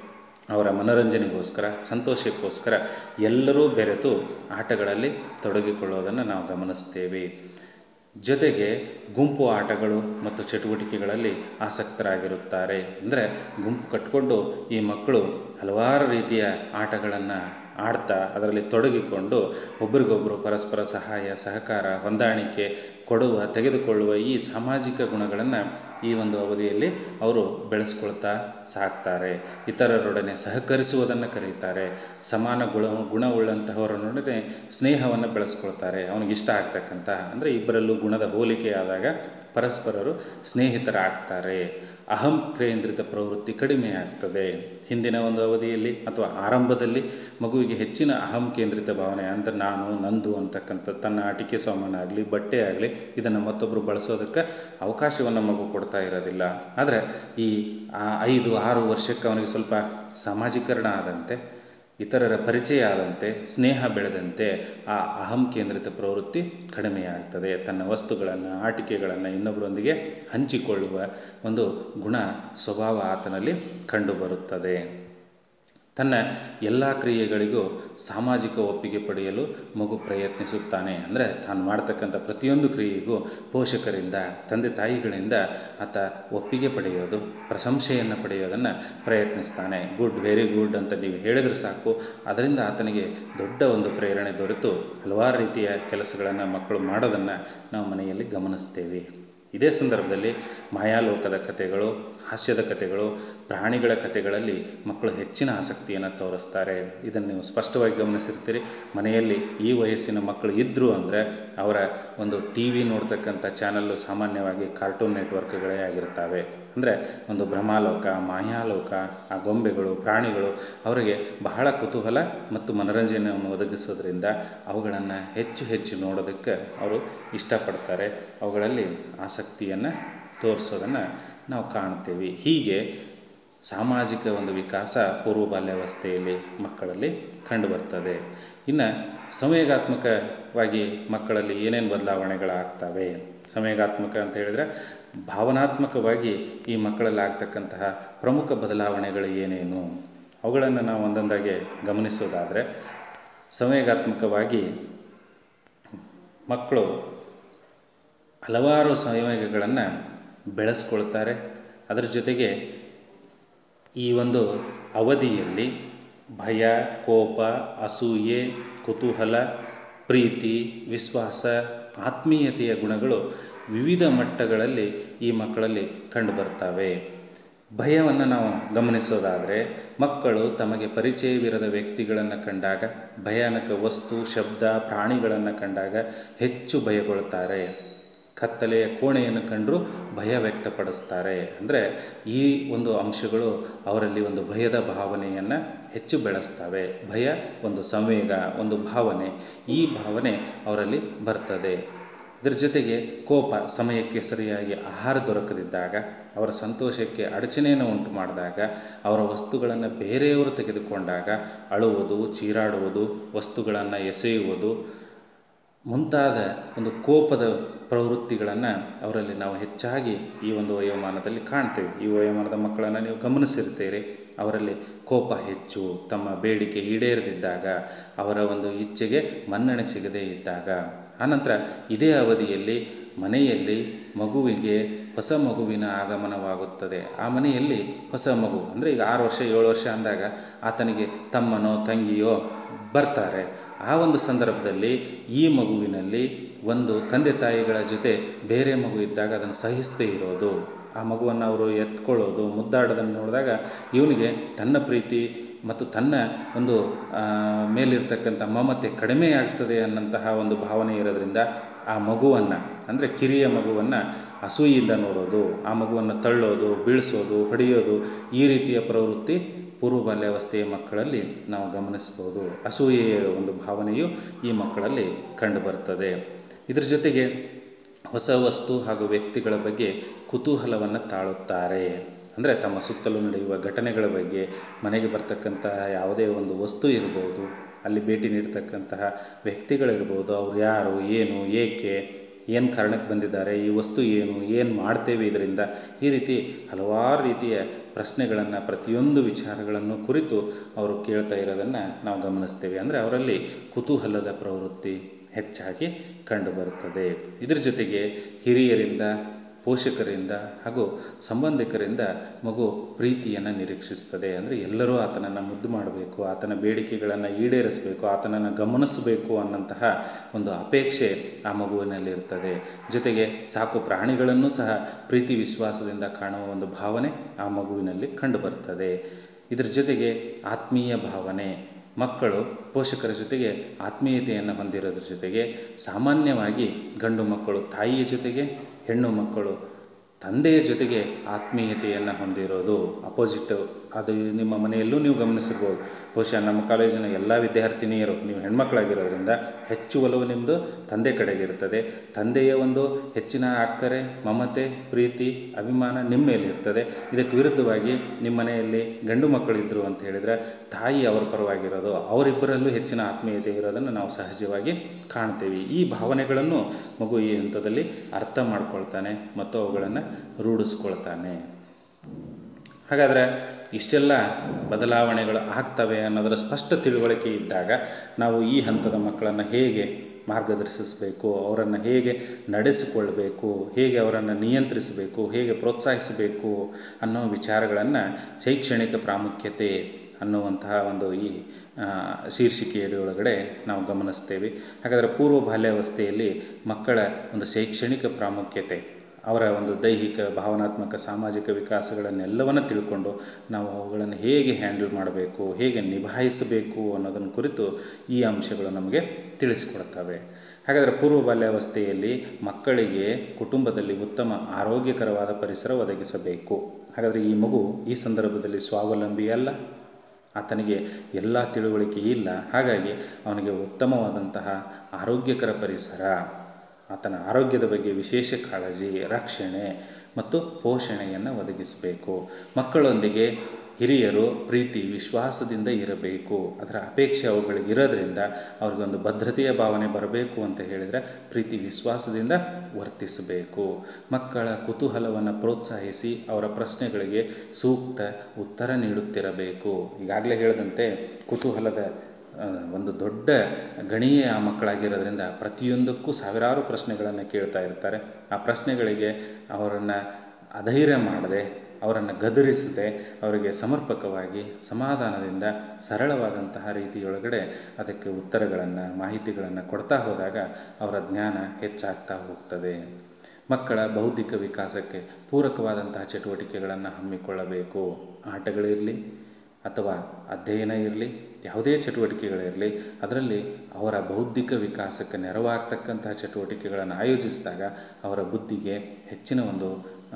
ಅವರ ಮನೋರಂಜನೆಗೋಸ್ಕರ ಸಂತೋಷಕ್ಕೋಸ್ಕರ ಎಲ್ಲರೂ ಬೆರೆತು ಆಟಗಳಲ್ಲಿ ತೊಡಗಿಕೊಳ್ಳೋದನ್ನು ನಾವು ಗಮನಿಸ್ತೇವೆ ಜೊತೆಗೆ ಗುಂಪು ಆಟಗಳು ಮತ್ತು ಚಟುವಟಿಕೆಗಳಲ್ಲಿ ಆಸಕ್ತರಾಗಿರುತ್ತಾರೆ ಅಂದರೆ ಗುಂಪು ಕಟ್ಟಿಕೊಂಡು ಈ ಮಕ್ಕಳು ಹಲವಾರು ರೀತಿಯ ಆಟಗಳನ್ನು ಆಡ್ತಾ ಅದರಲ್ಲಿ ತೊಡಗಿಕೊಂಡು ಒಬ್ರಿಗೊಬ್ಬರು ಪರಸ್ಪರ ಸಹಾಯ ಸಹಕಾರ ಹೊಂದಾಣಿಕೆ ಕೊಡುವ ತೆಗೆದುಕೊಳ್ಳುವ ಈ ಸಾಮಾಜಿಕ ಗುಣಗಳನ್ನು ಈ ಒಂದು ಅವಧಿಯಲ್ಲಿ ಅವರು ಬೆಳೆಸ್ಕೊಳ್ತಾ ಸಾಕ್ತಾರೆ ಇತರರೊಡನೆ ಸಹಕರಿಸುವುದನ್ನು ಕರೀತಾರೆ ಸಮಾನ ಗುಣ ಗುಣವುಳ್ಳಂತಹವರೊಡನೆ ಸ್ನೇಹವನ್ನು ಬೆಳೆಸ್ಕೊಳ್ತಾರೆ ಅವನಿಗಿಷ್ಟ ಆಗ್ತಕ್ಕಂಥ ಅಂದರೆ ಇಬ್ಬರಲ್ಲೂ ಗುಣದ ಹೋಲಿಕೆ ಆದಾಗ ಪರಸ್ಪರರು ಸ್ನೇಹಿತರಾಗ್ತಾರೆ ಅಹಂ ಕೇಂದ್ರಿತ ಪ್ರವೃತ್ತಿ ಕಡಿಮೆ ಆಗ್ತದೆ ಹಿಂದಿನ ಒಂದು ಅವಧಿಯಲ್ಲಿ ಅಥವಾ ಆರಂಭದಲ್ಲಿ ಮಗುವಿಗೆ ಹೆಚ್ಚಿನ ಅಹಂ ಕೇಂದ್ರಿತ ಭಾವನೆ ಅಂದರೆ ನಾನು ನಂದು ಅಂತಕ್ಕಂಥ ತನ್ನ ಆಟಿಕೆ ಸಾಮಾನಾಗಲಿ ಬಟ್ಟೆ ಆಗಲಿ ಇದನ್ನು ಮತ್ತೊಬ್ಬರು ಬಳಸೋದಕ್ಕೆ ಅವಕಾಶವನ್ನು ಮಗು ಕೊಡ್ತಾ ಇರೋದಿಲ್ಲ ಆದರೆ ಈ ಆ ಐದು ಆರು ವರ್ಷಕ್ಕೆ ಅವನಿಗೆ ಸ್ವಲ್ಪ ಸಾಮಾಜೀಕರಣ ಆದಂತೆ ಇತರರ ಪರಿಚಯ ಆದಂತೆ ಸ್ನೇಹ ಬೆಳೆದಂತೆ ಆ ಅಹಂ ಕೇಂದ್ರಿತ ಪ್ರವೃತ್ತಿ ಕಡಿಮೆಯಾಗ್ತದೆ ತನ್ನ ವಸ್ತುಗಳನ್ನು ಆಟಿಕೆಗಳನ್ನು ಇನ್ನೊಬ್ಬರೊಂದಿಗೆ ಹಂಚಿಕೊಳ್ಳುವ ಒಂದು ಗುಣ ಸ್ವಭಾವ ಆತನಲ್ಲಿ ಕಂಡುಬರುತ್ತದೆ ತನ್ನ ಎಲ್ಲ ಕ್ರಿಯೆಗಳಿಗೂ ಸಾಮಾಜಿಕ ಒಪ್ಪಿಗೆ ಪಡೆಯಲು ಮಗು ಪ್ರಯತ್ನಿಸುತ್ತಾನೆ ಅಂದರೆ ತಾನು ಮಾಡ್ತಕ್ಕಂಥ ಪ್ರತಿಯೊಂದು ಕ್ರಿಯೆಗೂ ಪೋಷಕರಿಂದ ತಂದೆ ತಾಯಿಗಳಿಂದ ಆತ ಒಪ್ಪಿಗೆ ಪಡೆಯೋದು ಪ್ರಶಂಸೆಯನ್ನು ಪಡೆಯೋದನ್ನು ಪ್ರಯತ್ನಿಸ್ತಾನೆ ಗುಡ್ ವೆರಿ ಗುಡ್ ಅಂತ ನೀವು ಹೇಳಿದ್ರೆ ಸಾಕು ಅದರಿಂದ ಆತನಿಗೆ ದೊಡ್ಡ ಒಂದು ಪ್ರೇರಣೆ ದೊರೆತು ಹಲವಾರು ರೀತಿಯ ಕೆಲಸಗಳನ್ನು ಮಕ್ಕಳು ಮಾಡೋದನ್ನು ನಾವು ಮನೆಯಲ್ಲಿ ಗಮನಿಸ್ತೇವೆ ಇದೇ ಸಂದರ್ಭದಲ್ಲಿ ಮಾಯಾಲೋಕದ ಕಥೆಗಳು ಹಾಸ್ಯದ ಕಥೆಗಳು ಪ್ರಾಣಿಗಳ ಕಥೆಗಳಲ್ಲಿ ಮಕ್ಕಳು ಹೆಚ್ಚಿನ ಆಸಕ್ತಿಯನ್ನು ತೋರಿಸ್ತಾರೆ ಇದನ್ನು ನೀವು ಸ್ಪಷ್ಟವಾಗಿ ಗಮನಿಸಿರ್ತೀರಿ ಮನೆಯಲ್ಲಿ ಈ ವಯಸ್ಸಿನ ಮಕ್ಕಳು ಇದ್ದರು ಅಂದರೆ ಅವರ ಒಂದು ಟಿ ವಿ ನೋಡ್ತಕ್ಕಂಥ ಚಾನಲ್ಲು ಸಾಮಾನ್ಯವಾಗಿ ಕಾರ್ಟೂನ್ ನೆಟ್ವರ್ಕ್ಗಳೇ ಆಗಿರ್ತವೆ ಅಂದರೆ ಒಂದು ಭ್ರಮಾಲೋಕ ಮಾಯಾಲೋಕ ಆ ಗೊಂಬೆಗಳು ಪ್ರಾಣಿಗಳು ಅವರಿಗೆ ಬಹಳ ಕುತೂಹಲ ಮತ್ತು ಮನೋರಂಜನೆಯನ್ನು ಒದಗಿಸೋದ್ರಿಂದ ಅವುಗಳನ್ನು ಹೆಚ್ಚು ಹೆಚ್ಚು ನೋಡೋದಕ್ಕೆ ಅವರು ಇಷ್ಟಪಡ್ತಾರೆ ಅವುಗಳಲ್ಲಿ ಆಸಕ್ತಿಯನ್ನು ತೋರಿಸೋದನ್ನು ನಾವು ಕಾಣ್ತೇವೆ ಹೀಗೆ ಸಾಮಾಜಿಕ ಒಂದು ವಿಕಾಸ ಪೂರ್ವ ಬಾಲ್ಯಾವಸ್ಥೆಯಲ್ಲಿ ಮಕ್ಕಳಲ್ಲಿ ಕಂಡುಬರ್ತದೆ ಇನ್ನು ಸಂವೇಗಾತ್ಮಕವಾಗಿ ಮಕ್ಕಳಲ್ಲಿ ಏನೇನು ಬದಲಾವಣೆಗಳಾಗ್ತವೆ ಸಂವೇಗಾತ್ಮಕ ಅಂತ ಹೇಳಿದರೆ ಭಾವನಾತ್ಮಕವಾಗಿ ಈ ಮಕ್ಕಳಲ್ಲಿ ಆಗ್ತಕ್ಕಂತಹ ಪ್ರಮುಖ ಬದಲಾವಣೆಗಳು ಏನೇನು ಅವುಗಳನ್ನು ನಾವು ಒಂದೊಂದಾಗಿ ಗಮನಿಸೋದಾದರೆ ಸಂವೇಗಾತ್ಮಕವಾಗಿ ಮಕ್ಕಳು ಹಲವಾರು ಸಂವೇಗಗಳನ್ನು ಬೆಳೆಸ್ಕೊಳ್ತಾರೆ ಅದರ ಜೊತೆಗೆ ಈ ಒಂದು ಅವಧಿಯಲ್ಲಿ ಭಯ ಕೋಪ ಅಸೂಯೆ ಕುತೂಹಲ ಪ್ರೀತಿ ವಿಶ್ವಾಸ ಆತ್ಮೀಯತೆಯ ಗುಣಗಳು ವಿವಿಧ ಮಟ್ಟಗಳಲ್ಲಿ ಈ ಮಕ್ಕಳಲ್ಲಿ ಕಂಡುಬರ್ತವೆ ಭಯವನ್ನು ನಾವು ಗಮನಿಸೋದಾದರೆ ಮಕ್ಕಳು ತಮಗೆ ಪರಿಚಯವಿರದ ವ್ಯಕ್ತಿಗಳನ್ನು ಕಂಡಾಗ ಭಯಾನಕ ವಸ್ತು ಶಬ್ದ ಪ್ರಾಣಿಗಳನ್ನು ಕಂಡಾಗ ಹೆಚ್ಚು ಭಯಗೊಳ್ಳುತ್ತಾರೆ ಕತ್ತಲೆಯ ಕೋಣೆಯನ್ನು ಕಂಡರೂ ಭಯ ವ್ಯಕ್ತಪಡಿಸ್ತಾರೆ ಅಂದರೆ ಈ ಒಂದು ಅಂಶಗಳು ಅವರಲ್ಲಿ ಒಂದು ಭಯದ ಭಾವನೆಯನ್ನು ಹೆಚ್ಚು ಬೆಳೆಸ್ತವೆ ಭಯ ಒಂದು ಸಂವೇಗ ಒಂದು ಭಾವನೆ ಈ ಭಾವನೆ ಅವರಲ್ಲಿ ಬರ್ತದೆ ಇದರ ಜೊತೆಗೆ ಕೋಪ ಸಮಯಕ್ಕೆ ಸರಿಯಾಗಿ ಆಹಾರ ದೊರಕದಿದ್ದಾಗ ಅವರ ಸಂತೋಷಕ್ಕೆ ಅಡಚಣೆಯನ್ನು ಉಂಟು ಮಾಡಿದಾಗ ಅವರ ವಸ್ತುಗಳನ್ನು ಬೇರೆಯವರು ತೆಗೆದುಕೊಂಡಾಗ ಅಳುವುದು ಚೀರಾಡುವುದು ವಸ್ತುಗಳನ್ನು ಎಸೆಯುವುದು ಮುಂತಾದ ಒಂದು ಕೋಪದ ಪ್ರವೃತ್ತಿಗಳನ್ನು ಅವರಲ್ಲಿ ನಾವು ಹೆಚ್ಚಾಗಿ ಈ ಒಂದು ವಯೋಮಾನದಲ್ಲಿ ಕಾಣ್ತೇವೆ ಈ ವಯೋಮಾನದ ಮಕ್ಕಳನ್ನು ನೀವು ಗಮನಿಸಿರ್ತೀರಿ ಅವರಲ್ಲಿ ಕೋಪ ಹೆಚ್ಚು ತಮ್ಮ ಬೇಡಿಕೆ ಈಡೇರದಿದ್ದಾಗ ಅವರ ಒಂದು ಇಚ್ಛೆಗೆ ಮನ್ನಣೆ ಸಿಗದೇ ಇದ್ದಾಗ ಆನಂತರ ಇದೇ ಅವಧಿಯಲ್ಲಿ ಮನೆಯಲ್ಲಿ ಮಗುವಿಗೆ ಹೊಸ ಮಗುವಿನ ಆಗಮನವಾಗುತ್ತದೆ ಆ ಮನೆಯಲ್ಲಿ ಹೊಸ ಮಗು ಅಂದರೆ ಈಗ ಆರು ವರ್ಷ ಏಳು ವರ್ಷ ಅಂದಾಗ ಆತನಿಗೆ ತಮ್ಮನೋ ತಂಗಿಯೋ ಬರ್ತಾರೆ ಆ ಒಂದು ಸಂದರ್ಭದಲ್ಲಿ ಈ ಮಗುವಿನಲ್ಲಿ ಒಂದು ತಂದೆ ತಾಯಿಗಳ ಜೊತೆ ಬೇರೆ ಮಗು ಇದ್ದಾಗ ಅದನ್ನು ಸಹಿಸದೇ ಇರೋದು ಆ ಮಗುವನ್ನು ಅವರು ಎತ್ಕೊಳ್ಳೋದು ಮುದ್ದಾಡೋದನ್ನು ನೋಡಿದಾಗ ಇವನಿಗೆ ತನ್ನ ಪ್ರೀತಿ ಮತ್ತು ತನ್ನ ಒಂದು ಮೇಲಿರ್ತಕ್ಕಂಥ ಮಮತೆ ಕಡಿಮೆ ಆಗ್ತದೆ ಅನ್ನಂತಹ ಒಂದು ಭಾವನೆ ಇರೋದ್ರಿಂದ ಆ ಮಗುವನ್ನು ಅಂದರೆ ಕಿರಿಯ ಮಗುವನ್ನು ಅಸೂಯಿಂದ ನೋಡೋದು ಆ ಮಗುವನ್ನು ತಳ್ಳೋದು ಬೀಳಿಸೋದು ಹೊಡೆಯೋದು ಈ ರೀತಿಯ ಪ್ರವೃತ್ತಿ ಪೂರ್ವ ಬಾಲ್ಯಾವಸ್ಥೆಯ ಮಕ್ಕಳಲ್ಲಿ ನಾವು ಗಮನಿಸ್ಬೋದು ಅಸೂಯೆಯ ಒಂದು ಭಾವನೆಯು ಈ ಮಕ್ಕಳಲ್ಲಿ ಕಂಡುಬರ್ತದೆ ಇದ್ರ ಜೊತೆಗೆ ಹೊಸ ವಸ್ತು ಹಾಗೂ ವ್ಯಕ್ತಿಗಳ ಬಗ್ಗೆ ಕುತೂಹಲವನ್ನು ತಾಳುತ್ತಾರೆ ಅಂದರೆ ತಮ್ಮ ಸುತ್ತಲೂ ನಡೆಯುವ ಘಟನೆಗಳ ಬಗ್ಗೆ ಮನೆಗೆ ಬರ್ತಕ್ಕಂತಹ ಯಾವುದೇ ಒಂದು ವಸ್ತು ಇರ್ಬೋದು ಅಲ್ಲಿ ಭೇಟಿ ನೀಡ್ತಕ್ಕಂತಹ ವ್ಯಕ್ತಿಗಳಿರ್ಬೋದು ಅವ್ರು ಯಾರು ಏನು ಏಕೆ ಏನು ಕಾರಣಕ್ಕೆ ಬಂದಿದ್ದಾರೆ ಈ ವಸ್ತು ಏನು ಏನು ಮಾಡ್ತೇವೆ ಇದರಿಂದ ಈ ರೀತಿ ಹಲವಾರು ರೀತಿಯ ಪ್ರಶ್ನೆಗಳನ್ನು ಪ್ರತಿಯೊಂದು ವಿಚಾರಗಳನ್ನು ಕುರಿತು ಅವರು ಕೇಳ್ತಾ ಇರೋದನ್ನು ನಾವು ಗಮನಿಸ್ತೇವೆ ಅಂದರೆ ಅವರಲ್ಲಿ ಕುತೂಹಲದ ಪ್ರವೃತ್ತಿ ಹೆಚ್ಚಾಗಿ ಕಂಡುಬರುತ್ತದೆ ಇದರ ಜೊತೆಗೆ ಹಿರಿಯರಿಂದ ಪೋಷಕರಿಂದ ಹಾಗೂ ಸಂಬಂಧಿಕರಿಂದ ಮಗು ಪ್ರೀತಿಯನ್ನು ನಿರೀಕ್ಷಿಸ್ತದೆ ಅಂದರೆ ಎಲ್ಲರೂ ಆತನನ್ನು ಮುದ್ದು ಮಾಡಬೇಕು ಆತನ ಬೇಡಿಕೆಗಳನ್ನು ಈಡೇರಿಸಬೇಕು ಆತನನ್ನು ಗಮನಿಸಬೇಕು ಅನ್ನಂತಹ ಒಂದು ಅಪೇಕ್ಷೆ ಆ ಮಗುವಿನಲ್ಲಿ ಇರ್ತದೆ ಜೊತೆಗೆ ಸಾಕು ಪ್ರಾಣಿಗಳನ್ನು ಸಹ ಪ್ರೀತಿ ವಿಶ್ವಾಸದಿಂದ ಕಾಣುವ ಒಂದು ಭಾವನೆ ಆ ಮಗುವಿನಲ್ಲಿ ಕಂಡುಬರ್ತದೆ ಇದರ ಜೊತೆಗೆ ಆತ್ಮೀಯ ಭಾವನೆ ಮಕ್ಕಳು ಪೋಷಕರ ಜೊತೆಗೆ ಆತ್ಮೀಯತೆಯನ್ನು ಹೊಂದಿರೋದ್ರ ಜೊತೆಗೆ ಸಾಮಾನ್ಯವಾಗಿ ಗಂಡು ಮಕ್ಕಳು ತಾಯಿಯ ಜೊತೆಗೆ ಹೆಣ್ಣು ಮಕ್ಕಳು ತಂದೆಯ ಜೊತೆಗೆ ಆತ್ಮೀಯತೆಯನ್ನು ಹೊಂದಿರೋದು ಅಪೋಸಿಟ್ ಅದು ನಿಮ್ಮ ಮನೆಯಲ್ಲೂ ನೀವು ಗಮನಿಸಿರ್ಬೋದು ಬಹುಶಃ ನಮ್ಮ ಕಾಲೇಜಿನ ಎಲ್ಲ ವಿದ್ಯಾರ್ಥಿನಿಯರು ನೀವು ಹೆಣ್ಮಕ್ಳಾಗಿರೋದ್ರಿಂದ ಹೆಚ್ಚು ಒಲವು ನಿಮ್ಮದು ತಂದೆ ಕಡೆಗೆ ಇರ್ತದೆ ತಂದೆಯ ಒಂದು ಹೆಚ್ಚಿನ ಅಕ್ಕರೆ ಮಮತೆ ಪ್ರೀತಿ ಅಭಿಮಾನ ನಿಮ್ಮ ಮೇಲೆ ಇರ್ತದೆ ಇದಕ್ಕೆ ವಿರುದ್ಧವಾಗಿ ನಿಮ್ಮ ಮನೆಯಲ್ಲಿ ಗಂಡು ಮಕ್ಕಳಿದ್ದರು ಅಂತ ಹೇಳಿದರೆ ತಾಯಿ ಅವರ ಪರವಾಗಿರೋದು ಅವರಿಬ್ಬರಲ್ಲೂ ಹೆಚ್ಚಿನ ಆತ್ಮೀಯತೆ ಇರೋದನ್ನು ನಾವು ಸಹಜವಾಗಿ ಕಾಣ್ತೇವೆ ಈ ಭಾವನೆಗಳನ್ನು ಮಗು ಈ ಹಂತದಲ್ಲಿ ಅರ್ಥ ಮಾಡ್ಕೊಳ್ತಾನೆ ಮತ್ತು ಅವುಗಳನ್ನು ರೂಢಿಸ್ಕೊಳ್ತಾನೆ ಹಾಗಾದರೆ ಇಷ್ಟೆಲ್ಲ ಬದಲಾವಣೆಗಳು ಆಗ್ತವೆ ಅನ್ನೋದರ ಸ್ಪಷ್ಟ ತಿಳುವಳಿಕೆ ಇದ್ದಾಗ ನಾವು ಈ ಹಂತದ ಮಕ್ಕಳನ್ನು ಹೇಗೆ ಮಾರ್ಗದರ್ಶಿಸಬೇಕು ಅವರನ್ನು ಹೇಗೆ ನಡೆಸಿಕೊಳ್ಬೇಕು ಹೇಗೆ ಅವರನ್ನು ನಿಯಂತ್ರಿಸಬೇಕು ಹೇಗೆ ಪ್ರೋತ್ಸಾಹಿಸಬೇಕು ಅನ್ನೋ ವಿಚಾರಗಳನ್ನು ಶೈಕ್ಷಣಿಕ ಪ್ರಾಮುಖ್ಯತೆ ಅನ್ನುವಂತಹ ಒಂದು ಈ ಶೀರ್ಷಿಕೆಯೊಳಗಡೆ ನಾವು ಗಮನಿಸ್ತೇವೆ ಹಾಗಾದರೆ ಪೂರ್ವ ಬಾಲ್ಯಾವಸ್ಥೆಯಲ್ಲಿ ಮಕ್ಕಳ ಒಂದು ಶೈಕ್ಷಣಿಕ ಪ್ರಾಮುಖ್ಯತೆ ಅವರ ಒಂದು ದೈಹಿಕ ಭಾವನಾತ್ಮಕ ಸಾಮಾಜಿಕ ವಿಕಾಸಗಳನ್ನೆಲ್ಲವನ್ನು ತಿಳ್ಕೊಂಡು ನಾವು ಅವುಗಳನ್ನು ಹೇಗೆ ಹ್ಯಾಂಡಲ್ ಮಾಡಬೇಕು ಹೇಗೆ ನಿಭಾಯಿಸಬೇಕು ಅನ್ನೋದನ್ನು ಕುರಿತು ಈ ಅಂಶಗಳು ನಮಗೆ ತಿಳಿಸಿಕೊಡ್ತವೆ ಹಾಗಾದರೆ ಪೂರ್ವ ಬಾಲ್ಯಾವಸ್ಥೆಯಲ್ಲಿ ಮಕ್ಕಳಿಗೆ ಕುಟುಂಬದಲ್ಲಿ ಉತ್ತಮ ಆರೋಗ್ಯಕರವಾದ ಪರಿಸರ ಒದಗಿಸಬೇಕು ಹಾಗಾದರೆ ಈ ಮಗು ಈ ಸಂದರ್ಭದಲ್ಲಿ ಸ್ವಾವಲಂಬಿ ಅಲ್ಲ ಆತನಿಗೆ ಎಲ್ಲ ತಿಳುವಳಿಕೆ ಇಲ್ಲ ಹಾಗಾಗಿ ಅವನಿಗೆ ಉತ್ತಮವಾದಂತಹ ಆರೋಗ್ಯಕರ ಪರಿಸರ ಆತನ ಆರೋಗ್ಯದ ಬಗ್ಗೆ ವಿಶೇಷ ಕಾಳಜಿ ರಕ್ಷಣೆ ಮತ್ತು ಪೋಷಣೆಯನ್ನು ಒದಗಿಸಬೇಕು ಮಕ್ಕಳೊಂದಿಗೆ ಹಿರಿಯರು ಪ್ರೀತಿ ವಿಶ್ವಾಸದಿಂದ ಇರಬೇಕು ಅದರ ಅಪೇಕ್ಷೆ ಅವುಗಳಿಗೆ ಇರೋದ್ರಿಂದ ಅವ್ರಿಗೊಂದು ಭದ್ರತೆಯ ಭಾವನೆ ಬರಬೇಕು ಅಂತ ಹೇಳಿದರೆ ಪ್ರೀತಿ ವಿಶ್ವಾಸದಿಂದ ವರ್ತಿಸಬೇಕು ಮಕ್ಕಳ ಕುತೂಹಲವನ್ನು ಪ್ರೋತ್ಸಾಹಿಸಿ ಅವರ ಪ್ರಶ್ನೆಗಳಿಗೆ ಸೂಕ್ತ ಉತ್ತರ ನೀಡುತ್ತಿರಬೇಕು ಈಗಾಗಲೇ ಹೇಳಿದಂತೆ ಕುತೂಹಲದ ಒಂದು ದೊಡ್ಡ ಗಣಿಯೇ ಆ ಮಕ್ಕಳಾಗಿರೋದ್ರಿಂದ ಪ್ರತಿಯೊಂದಕ್ಕೂ ಸಾವಿರಾರು ಪ್ರಶ್ನೆಗಳನ್ನು ಕೇಳ್ತಾ ಇರ್ತಾರೆ ಆ ಪ್ರಶ್ನೆಗಳಿಗೆ ಅವರನ್ನು ಅಧೈರ್ಯ ಮಾಡದೆ ಅವರನ್ನು ಗದರಿಸದೆ ಅವರಿಗೆ ಸಮರ್ಪಕವಾಗಿ ಸಮಾಧಾನದಿಂದ ಸರಳವಾದಂತಹ ರೀತಿಯೊಳಗಡೆ ಅದಕ್ಕೆ ಉತ್ತರಗಳನ್ನು ಮಾಹಿತಿಗಳನ್ನು ಕೊಡ್ತಾ ಹೋದಾಗ ಅವರ ಜ್ಞಾನ ಹೆಚ್ಚಾಗ್ತಾ ಹೋಗ್ತದೆ ಮಕ್ಕಳ ಬೌದ್ಧಿಕ ವಿಕಾಸಕ್ಕೆ ಪೂರಕವಾದಂತಹ ಚಟುವಟಿಕೆಗಳನ್ನು ಹಮ್ಮಿಕೊಳ್ಳಬೇಕು ಆಟಗಳಿರಲಿ ಅಥವಾ ಅಧ್ಯಯನ ಇರಲಿ ಯಾವುದೇ ಚಟುವಟಿಕೆಗಳಿರಲಿ ಅದರಲ್ಲಿ ಅವರ ಬೌದ್ಧಿಕ ವಿಕಾಸಕ್ಕೆ ನೆರವಾಗ್ತಕ್ಕಂತಹ ಚಟುವಟಿಕೆಗಳನ್ನು ಆಯೋಜಿಸಿದಾಗ ಅವರ ಬುದ್ಧಿಗೆ ಹೆಚ್ಚಿನ ಒಂದು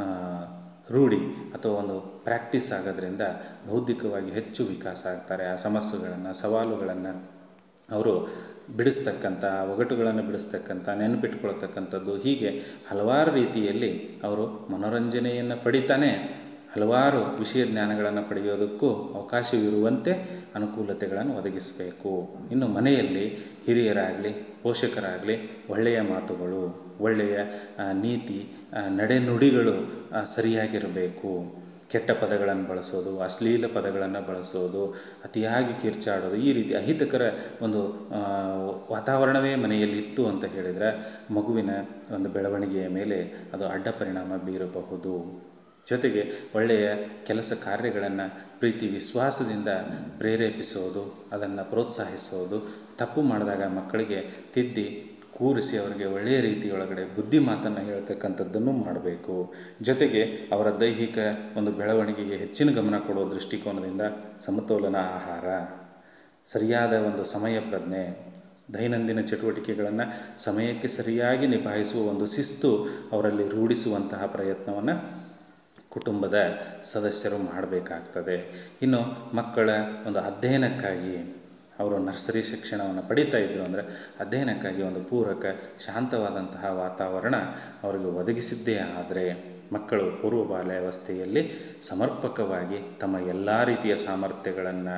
ರೂಢಿ ಅಥವಾ ಒಂದು ಪ್ರಾಕ್ಟೀಸ್ ಆಗೋದ್ರಿಂದ ಬೌದ್ಧಿಕವಾಗಿ ಹೆಚ್ಚು ವಿಕಾಸ ಆಗ್ತಾರೆ ಆ ಸಮಸ್ಯೆಗಳನ್ನು ಸವಾಲುಗಳನ್ನು ಅವರು ಬಿಡಿಸ್ತಕ್ಕಂಥ ಒಗಟುಗಳನ್ನು ಬಿಡಿಸ್ತಕ್ಕಂಥ ನೆನಪಿಟ್ಕೊಳ್ತಕ್ಕಂಥದ್ದು ಹೀಗೆ ಹಲವಾರು ರೀತಿಯಲ್ಲಿ ಅವರು ಮನೋರಂಜನೆಯನ್ನು ಪಡಿತಾನೆ ಹಲವಾರು ವಿಷಯ ಜ್ಞಾನಗಳನ್ನು ಪಡೆಯೋದಕ್ಕೂ ಅವಕಾಶವಿರುವಂತೆ ಅನುಕೂಲತೆಗಳನ್ನು ಒದಗಿಸಬೇಕು ಇನ್ನು ಮನೆಯಲ್ಲಿ ಹಿರಿಯರಾಗಲಿ ಪೋಷಕರಾಗಲಿ ಒಳ್ಳೆಯ ಮಾತುಗಳು ಒಳ್ಳೆಯ ನೀತಿ ನಡೆನುಡಿಗಳು ಸರಿಯಾಗಿರಬೇಕು ಕೆಟ್ಟ ಪದಗಳನ್ನು ಬಳಸೋದು ಅಶ್ಲೀಲ ಪದಗಳನ್ನು ಬಳಸೋದು ಅತಿಯಾಗಿ ಕಿರ್ಚಾಡೋದು ಈ ರೀತಿ ಅಹಿತಕರ ಒಂದು ವಾತಾವರಣವೇ ಮನೆಯಲ್ಲಿ ಇತ್ತು ಅಂತ ಹೇಳಿದರೆ ಮಗುವಿನ ಒಂದು ಬೆಳವಣಿಗೆಯ ಮೇಲೆ ಅದು ಅಡ್ಡ ಪರಿಣಾಮ ಬೀರಬಹುದು ಜೊತೆಗೆ ಒಳ್ಳೆಯ ಕೆಲಸ ಕಾರ್ಯಗಳನ್ನು ಪ್ರೀತಿ ವಿಶ್ವಾಸದಿಂದ ಪ್ರೇರೇಪಿಸೋದು ಅದನ್ನು ಪ್ರೋತ್ಸಾಹಿಸೋದು ತಪ್ಪು ಮಾಡಿದಾಗ ಮಕ್ಕಳಿಗೆ ತಿದ್ದಿ ಕೂರಿಸಿ ಅವರಿಗೆ ಒಳ್ಳೆಯ ರೀತಿಯೊಳಗಡೆ ಬುದ್ಧಿ ಮಾತನ್ನು ಹೇಳ್ತಕ್ಕಂಥದ್ದನ್ನು ಮಾಡಬೇಕು ಜೊತೆಗೆ ಅವರ ದೈಹಿಕ ಒಂದು ಬೆಳವಣಿಗೆಗೆ ಹೆಚ್ಚಿನ ಗಮನ ಕೊಡೋ ದೃಷ್ಟಿಕೋನದಿಂದ ಸಮತೋಲನ ಆಹಾರ ಸರಿಯಾದ ಒಂದು ಸಮಯ ಪ್ರಜ್ಞೆ ದೈನಂದಿನ ಚಟುವಟಿಕೆಗಳನ್ನು ಸಮಯಕ್ಕೆ ಸರಿಯಾಗಿ ನಿಭಾಯಿಸುವ ಒಂದು ಶಿಸ್ತು ಅವರಲ್ಲಿ ರೂಢಿಸುವಂತಹ ಪ್ರಯತ್ನವನ್ನು ಕುಟುಂಬದ ಸದಸ್ಯರು ಮಾಡಬೇಕಾಗ್ತದೆ ಇನ್ನು ಮಕ್ಕಳ ಒಂದು ಅಧ್ಯಯನಕ್ಕಾಗಿ ಅವರು ನರ್ಸರಿ ಶಿಕ್ಷಣವನ್ನು ಪಡೀತಾ ಇದ್ದರು ಅಂದರೆ ಅಧ್ಯಯನಕ್ಕಾಗಿ ಒಂದು ಪೂರಕ ಶಾಂತವಾದಂತಹ ವಾತಾವರಣ ಅವರಿಗೆ ಒದಗಿಸಿದ್ದೇ ಆದರೆ ಮಕ್ಕಳು ಪೂರ್ವ ಬಾಲ್ಯಾವಸ್ಥೆಯಲ್ಲಿ ಸಮರ್ಪಕವಾಗಿ ತಮ್ಮ ಎಲ್ಲ ರೀತಿಯ ಸಾಮರ್ಥ್ಯಗಳನ್ನು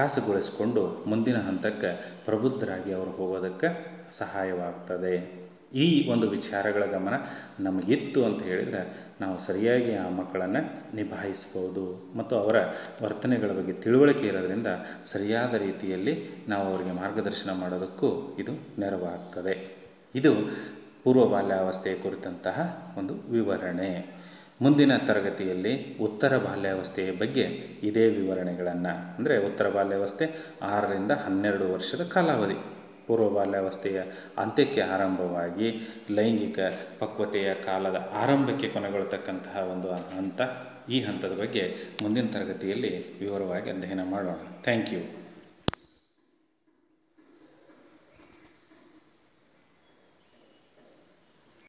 ವಿಕಾಸಗೊಳಿಸಿಕೊಂಡು ಮುಂದಿನ ಹಂತಕ್ಕೆ ಪ್ರಬುದ್ಧರಾಗಿ ಅವರು ಹೋಗೋದಕ್ಕೆ ಸಹಾಯವಾಗ್ತದೆ ಈ ಒಂದು ವಿಚಾರಗಳ ಗಮನ ನಮಗಿತ್ತು ಅಂತ ಹೇಳಿದರೆ ನಾವು ಸರಿಯಾಗಿ ಆ ಮಕ್ಕಳನ್ನು ನಿಭಾಯಿಸ್ಬೋದು ಮತ್ತು ಅವರ ವರ್ತನೆಗಳ ಬಗ್ಗೆ ತಿಳುವಳಿಕೆ ಇರೋದ್ರಿಂದ ಸರಿಯಾದ ರೀತಿಯಲ್ಲಿ ನಾವು ಅವರಿಗೆ ಮಾರ್ಗದರ್ಶನ ಮಾಡೋದಕ್ಕೂ ಇದು ನೆರವಾಗ್ತದೆ ಇದು ಪೂರ್ವ ಬಾಲ್ಯಾವಸ್ಥೆಯ ಕುರಿತಂತಹ ಒಂದು ವಿವರಣೆ ಮುಂದಿನ ತರಗತಿಯಲ್ಲಿ ಉತ್ತರ ಬಾಲ್ಯಾವಸ್ಥೆಯ ಬಗ್ಗೆ ಇದೇ ವಿವರಣೆಗಳನ್ನು ಅಂದರೆ ಉತ್ತರ ಬಾಲ್ಯಾವಸ್ಥೆ ಆರರಿಂದ ಹನ್ನೆರಡು ವರ್ಷದ ಕಾಲಾವಧಿ ಪೂರ್ವ ಬಾಲ್ಯಾವಸ್ಥೆಯ ಅಂತ್ಯಕ್ಕೆ ಆರಂಭವಾಗಿ ಲೈಂಗಿಕ ಪಕ್ವತೆಯ ಕಾಲದ ಆರಂಭಕ್ಕೆ ಕೊನೆಗೊಳ್ತಕ್ಕಂತಹ ಒಂದು ಹಂತ ಈ ಹಂತದ ಬಗ್ಗೆ ಮುಂದಿನ ತರಗತಿಯಲ್ಲಿ ವಿವರವಾಗಿ ಅಧ್ಯಯನ ಮಾಡೋಣ ಥ್ಯಾಂಕ್ ಯು